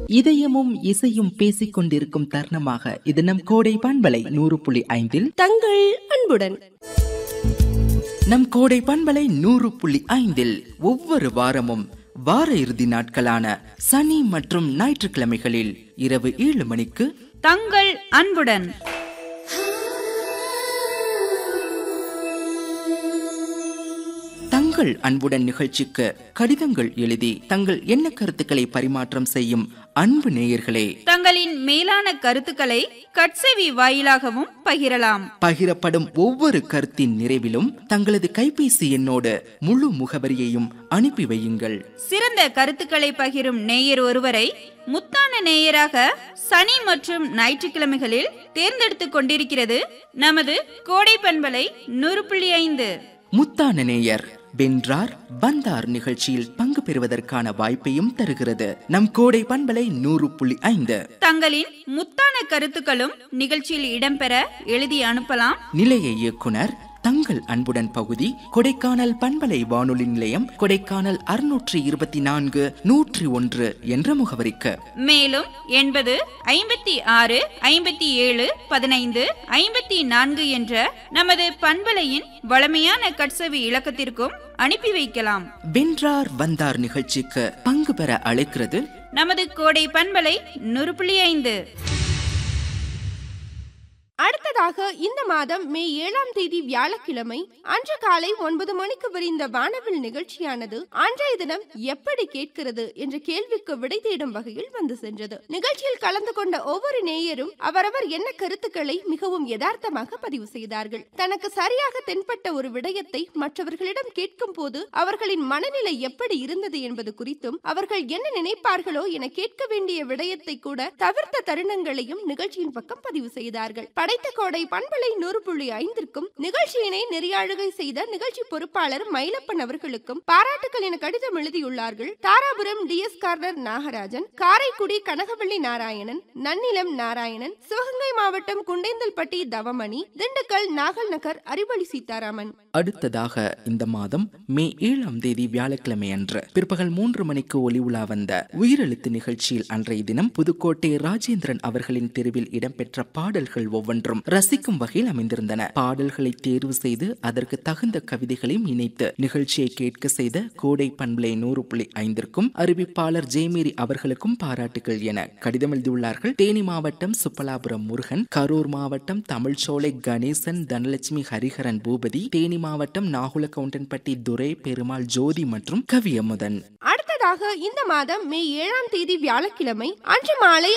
இதயமும் இசையும் பேசிக் கொண்டிருக்கும் தருணமாக இது நம் கோடை பண்பலை நூறு புள்ளி ஐந்தில் தங்கள் அன்புடன் நம் கோடை பண்பலை நூறு புள்ளி ஐந்தில் ஒவ்வொரு வாரமும் வார இறுதி நாட்களான சனி மற்றும் ஞாயிற்றுக்கிழமைகளில் இரவு ஏழு மணிக்கு தங்கள் அன்புடன் தங்கள் அன்புடன் நிகழ்ச்சிக்கு கடிதங்கள் எழுதி தங்கள் எண்ண கருத்துக்களை பரிமாற்றம் செய்யும் அன்பு நேயர்களே தங்களின் மேலான கருத்துக்களை கட்செவி வாயிலாகவும் பகிரலாம் பகிரப்படும் ஒவ்வொரு கருத்தின் நிறைவிலும் தங்களது கைபேசி எண்ணோடு முழு முகவரியையும் அனுப்பி வையுங்கள் சிறந்த கருத்துக்களை பகிரும் நேயர் ஒருவரை முத்தான நேயராக சனி மற்றும் ஞாயிற்றுக்கிழமைகளில் தேர்ந்தெடுத்துக் கொண்டிருக்கிறது நமது கோடை பண்பலை நூறு புள்ளி ஐந்து முத்தான நேயர் வென்றார் வந்தார் நிகழ்ச்சியில் பங்கு பெறுவதற்கான வாய்ப்பையும் தருகிறது நம் கோடை பண்பலை நூறு புள்ளி ஐந்து தங்களின் முத்தான கருத்துக்களும் நிகழ்ச்சியில் இடம்பெற எழுதி அனுப்பலாம் நிலைய இயக்குனர் தங்கள் அன்புடன் பகுதி கொடைக்கானல் பண்பலை வானொலி நிலையம் கொடைக்கானல் அறுநூற்றி இருபத்தி நான்கு நூற்றி ஒன்று என்ற முகவரிக்கு மேலும் எண்பது ஐம்பத்தி ஆறு ஐம்பத்தி ஏழு பதினைந்து ஐம்பத்தி நான்கு என்ற நமது பண்பலையின் வளமையான கட்சவி இலக்கத்திற்கும் அனுப்பி வைக்கலாம் வென்றார் வந்தார் நிகழ்ச்சிக்கு பங்கு பெற அழைக்கிறது நமது கோடை பண்பலை நூறு புள்ளி ஐந்து அடுத்ததாக இந்த மாதம் மே ஏழாம் தேதி வியாழக்கிழமை அன்று காலை ஒன்பது மணிக்கு விரிந்த வானவில் நிகழ்ச்சியானது அன்றைய தினம் எப்படி கேட்கிறது என்ற கேள்விக்கு விடை தேடும் வகையில் வந்து சென்றது நிகழ்ச்சியில் கலந்து கொண்ட ஒவ்வொரு நேயரும் அவரவர் என்ன கருத்துக்களை மிகவும் யதார்த்தமாக பதிவு செய்தார்கள் தனக்கு சரியாக தென்பட்ட ஒரு விடயத்தை மற்றவர்களிடம் கேட்கும் போது அவர்களின் மனநிலை எப்படி இருந்தது என்பது குறித்தும் அவர்கள் என்ன நினைப்பார்களோ என கேட்க வேண்டிய விடயத்தை கூட தவிர்த்த தருணங்களையும் நிகழ்ச்சியின் பக்கம் பதிவு செய்தார்கள் படைத்த கோடை பண்பலை நூறு புள்ளி ஐந்திற்கும் நிகழ்ச்சியினை நெறியாளுகை செய்த நிகழ்ச்சி பொறுப்பாளர் மயிலப்பன் அவர்களுக்கும் பாராட்டுக்கள் என கடிதம் எழுதியுள்ளார்கள் Dharapuram T S corner Nagarajan Karaikudi Kanakavalli Narayanan Nannilam Narayanan Sivaganga மாவட்டம் குண்டேந்தல்பட்டி தவமணி திண்டுக்கல் நாகல் நகர் அறிவொளி சீதாராமன் அடுத்ததாக இந்த மாதம் மே ஏழாம் தேதி வியாழக்கிழமை அன்று பிற்பகல் மூன்று மணிக்கு ஒளி உலா வந்த உயிரெழுத்து நிகழ்ச்சியில் அன்றைய தினம் புதுக்கோட்டை ராஜேந்திரன் அவர்களின் தெருவில் இடம்பெற்ற பாடல்கள் ஒவ்வொன்றும் ரசிக்கும் வகையில் அமைந்திருந்தன பாடல்களை தேர்வு செய்து அதற்கு தகுந்த கவிதைகளையும் இணைத்து நிகழ்ச்சியை கேட்க செய்த கோடை பண்பலை நூறு புள்ளி ஐந்திற்கும் அறிவிப்பாளர் ஜெயமேரி அவர்களுக்கும் பாராட்டுகள் என கடிதம் எழுதியுள்ளார்கள் தேனி மாவட்டம் சுப்பலாபுரம் முருகன் கரூர் மாவட்டம் தமிழ்ச்சோலை கணேசன் தனலட்சுமி ஹரிஹரன் பூபதி தேனி மாவட்டம் நாகுல கவுண்டன்பட்டி துரை பெருமாள் ஜோதி மற்றும் கவியமுதன் அடுத்ததாக இந்த மாதம் மே ஏழாம் தேதி வியாழக்கிழமை அன்று மாலை